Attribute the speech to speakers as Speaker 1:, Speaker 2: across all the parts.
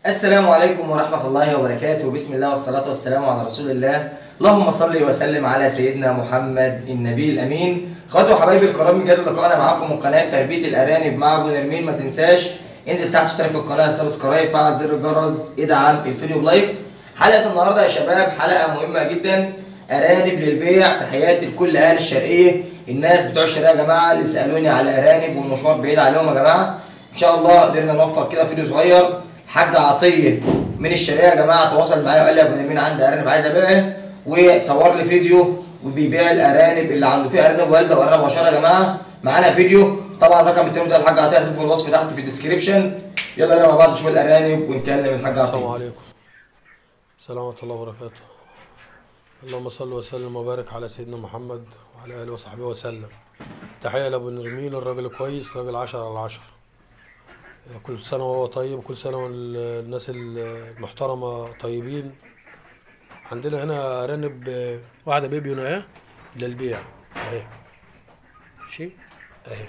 Speaker 1: السلام عليكم ورحمة الله وبركاته بسم الله والصلاة والسلام على رسول الله اللهم صل وسلم على سيدنا محمد النبي الأمين اخواتي وحبايبي الكرام بجد لقاءنا معاكم من قناة تربية الأرانب مع أبو نرمين ما تنساش انزل تحت اشترك في القناة سبسكرايب فعل زر الجرس ادعم الفيديو بلايك حلقة النهاردة يا شباب حلقة مهمة جدا أرانب للبيع تحياتي لكل أهل الشرقية الناس بتوع الشرقية يا جماعة اللي سألوني على الأرانب والمشوار بعيد عليهم يا جماعة إن شاء الله قدرنا نوفر كده فيديو صغير حاج عطيه من الشرقيه يا جماعه تواصل معايا وقال لي يا ابو نمين عندي ارانب عايز ابيعها وصور لي فيديو وبيبيع الارانب اللي عنده فيه ارانب والده وارانب بشره يا جماعه معانا فيديو طبعا رقم التليفون ده الحاج عطيه هسيبه في الوصف تحت في الديسكربشن يلا يلا مع بعض نشوف الارانب ونكلم الحاج
Speaker 2: السلام
Speaker 1: عطيه
Speaker 2: عليكم السلام ورحمة الله وبركاته اللهم صل وسلم وبارك على سيدنا محمد وعلى آله وصحبه وسلم تحية لأبو نرمين الراجل كويس راجل عشرة على عشرة كل سنة وهو طيب وكل سنة والناس المحترمة طيبين عندنا هنا أرانب آه، واحدة بيبي هنا اهي للبيع اهي ماشي اهي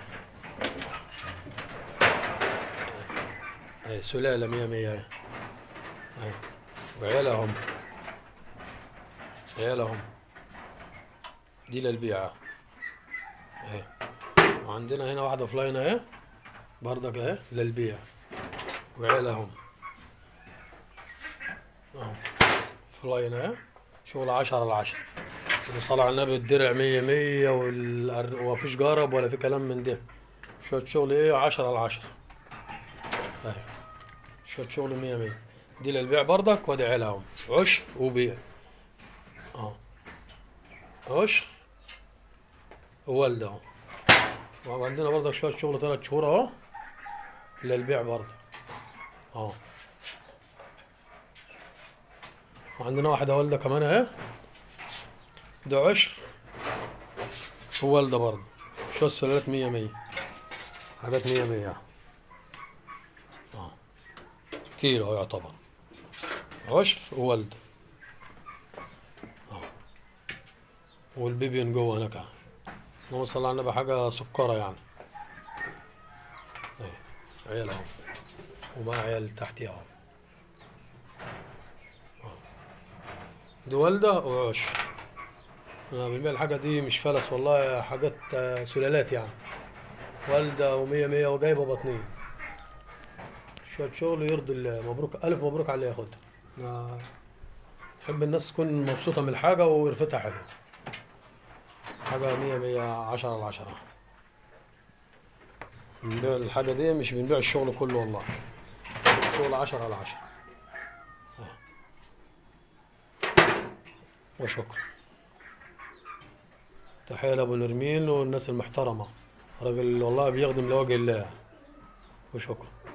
Speaker 2: اهي سلالة مية مية اهي اهي وعيالها هم عيالها هم دي للبيع اهي وعندنا هنا واحدة فلاين اهي برضك اهي للبيع وعيالها هم اهو فلاين اهي شغل عشرة على عشرة وصلى على النبي الدرع مية مية والأر- ومفيش جرب ولا في كلام من ده شوية شغل ايه عشرة على عشرة اهي شوية شغل مية مية دي للبيع برضك وادي عيالهم عشر وبيع اه عشر وولد اهو وعندنا برضك شوية شغل تلات شهور اهو للبيع برضه اه وعندنا واحدة والدة كمان اهي ده عشر ووالدة برضه شوية سلالات مية مية حاجات مية مية اه كيلو أهو يعتبر عشر ووالدة اه والبيبي من جوه هناك اهي. اللهم صل على النبي حاجة سكرة يعني اهي عيال اهو ومع عيال تحتي اهو اه. دي والدة وعشر انا بنبيع الحاجة دي مش فلس والله حاجات آه، سلالات يعني والدة ومية مية وجايبة بطنين شوية شغل يرضي الله مبروك ألف مبروك على اللي ياخدها أنا بحب الناس تكون مبسوطة من الحاجة ورفتها حلو حاجة مية مية عشرة على عشرة بنبيع الحاجة دي مش بنبيع الشغل كله والله شغل عشرة على عشرة وشكرا تحية لأبو نرمين والناس المحترمة راجل والله بيخدم لوجه الله وشكرا